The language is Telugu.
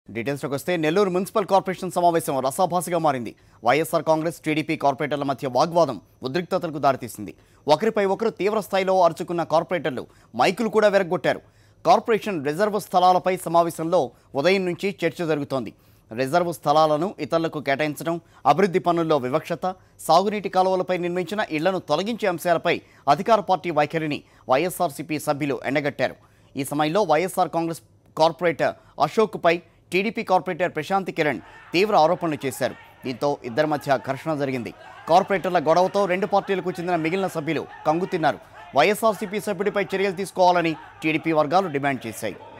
డీటెయిల్స్లోకి వస్తే నెల్లూరు మున్సిపల్ కార్పొరేషన్ సమావేశం రసాభాసగా మారింది వైఎస్ఆర్ కాంగ్రెస్ టీడీపీ కార్పొరేటర్ల మధ్య వాగ్వాదం ఉద్రిక్తతలకు దారితీసింది ఒకరిపై ఒకరు తీవ్ర స్థాయిలో అరుచుకున్న కార్పొరేటర్లు మైకులు కూడా వెరగొట్టారు కార్పొరేషన్ రిజర్వ్ స్థలాలపై సమావేశంలో ఉదయం నుంచి చర్చ జరుగుతోంది రిజర్వ్ స్థలాలను ఇతరులకు కేటాయించడం అభివృద్ధి పనుల్లో వివక్షత సాగునీటి కాలువలపై నిర్మించిన ఇళ్లను తొలగించే అంశాలపై అధికార పార్టీ వైఖరిని వైఎస్ఆర్సీపీ సభ్యులు ఎండగట్టారు ఈ సమయంలో వైఎస్ఆర్ కాంగ్రెస్ కార్పొరేటర్ అశోక్పై టీడీపీ కార్పొరేటర్ ప్రశాంత్ కిరణ్ తీవ్ర ఆరోపణలు చేశారు దీంతో ఇద్దరి మధ్య ఘర్షణ జరిగింది కార్పొరేటర్ల గొడవతో రెండు పార్టీలకు చెందిన మిగిలిన సభ్యులు కంగుతిన్నారు వైఎస్ఆర్సీపీ సభ్యుడిపై చర్యలు తీసుకోవాలని టీడీపీ వర్గాలు డిమాండ్ చేశాయి